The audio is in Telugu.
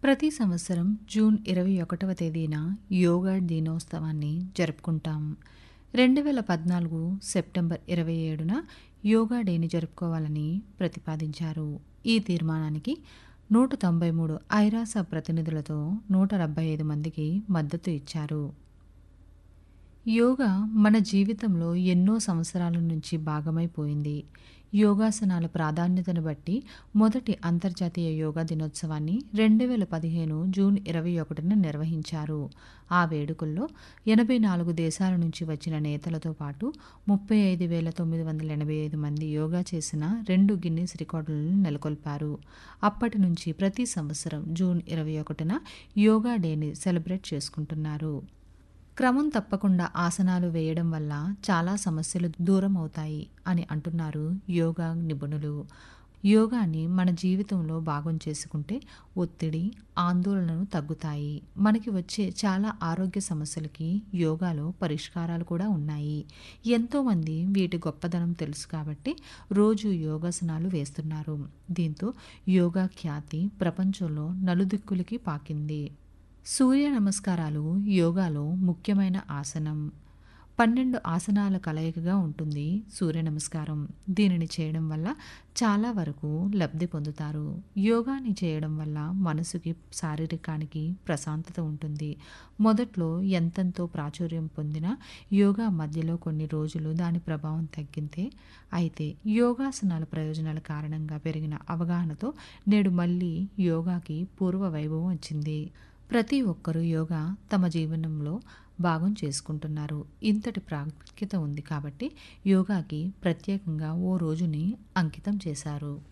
ప్రతి సంవత్సరం జూన్ ఇరవై ఒకటవ తేదీన యోగా దినోత్సవాన్ని జరుపుకుంటాం రెండు వేల పద్నాలుగు సెప్టెంబర్ ఇరవై ఏడున యోగా డేని జరుపుకోవాలని ప్రతిపాదించారు ఈ తీర్మానానికి నూట తొంభై మూడు ఐరాస ప్రతినిధులతో నూట డెబ్బై ఐదు మందికి మద్దతు ఇచ్చారు యోగా మన జీవితంలో ఎన్నో సంవత్సరాల నుంచి భాగమైపోయింది యోగాసనాల ప్రాధాన్యతను బట్టి మొదటి అంతర్జాతీయ యోగా దినోత్సవాన్ని రెండు వేల పదిహేను జూన్ ఇరవై ఒకటిన నిర్వహించారు ఆ వేడుకల్లో ఎనభై నాలుగు దేశాల నుంచి వచ్చిన నేతలతో పాటు ముప్పై ఐదు వేల తొమ్మిది వందల ఎనభై ఐదు మంది యోగా చేసిన రెండు గిన్నీస్ రికార్డులను నెలకొల్పారు అప్పటి నుంచి ప్రతి సంవత్సరం జూన్ ఇరవై ఒకటిన యోగా డేని సెలబ్రేట్ చేసుకుంటున్నారు క్రమం తప్పకుండా ఆసనాలు వేయడం వల్ల చాలా సమస్యలు దూరం అవుతాయి అని అంటున్నారు యోగా నిపుణులు యోగాని మన జీవితంలో భాగం చేసుకుంటే ఒత్తిడి ఆందోళనలు తగ్గుతాయి మనకి వచ్చే చాలా ఆరోగ్య సమస్యలకి యోగాలో పరిష్కారాలు కూడా ఉన్నాయి ఎంతోమంది వీటి గొప్పదనం తెలుసు కాబట్టి రోజు యోగాసనాలు వేస్తున్నారు దీంతో యోగా ఖ్యాతి ప్రపంచంలో నలుదిక్కులకి పాకింది సూర్య నమస్కారాలు యోగాలో ముఖ్యమైన ఆసనం పన్నెండు ఆసనాల కలయికగా ఉంటుంది సూర్య నమస్కారం దీనిని చేయడం వల్ల చాలా వరకు లబ్ధి పొందుతారు యోగాని చేయడం వల్ల మనసుకి శారీరకానికి ప్రశాంతత ఉంటుంది మొదట్లో ఎంతెంతో ప్రాచుర్యం పొందిన యోగా మధ్యలో కొన్ని రోజులు దాని ప్రభావం తగ్గితే అయితే యోగాసనాల ప్రయోజనాల కారణంగా పెరిగిన అవగాహనతో నేడు మళ్ళీ యోగాకి పూర్వ వైభవం వచ్చింది ప్రతి ఒక్కరూ యోగా తమ జీవనంలో భాగం చేసుకుంటున్నారు ఇంతటి ప్రాముఖ్యత ఉంది కాబట్టి యోగాకి ప్రత్యేకంగా ఓ రోజుని అంకితం చేశారు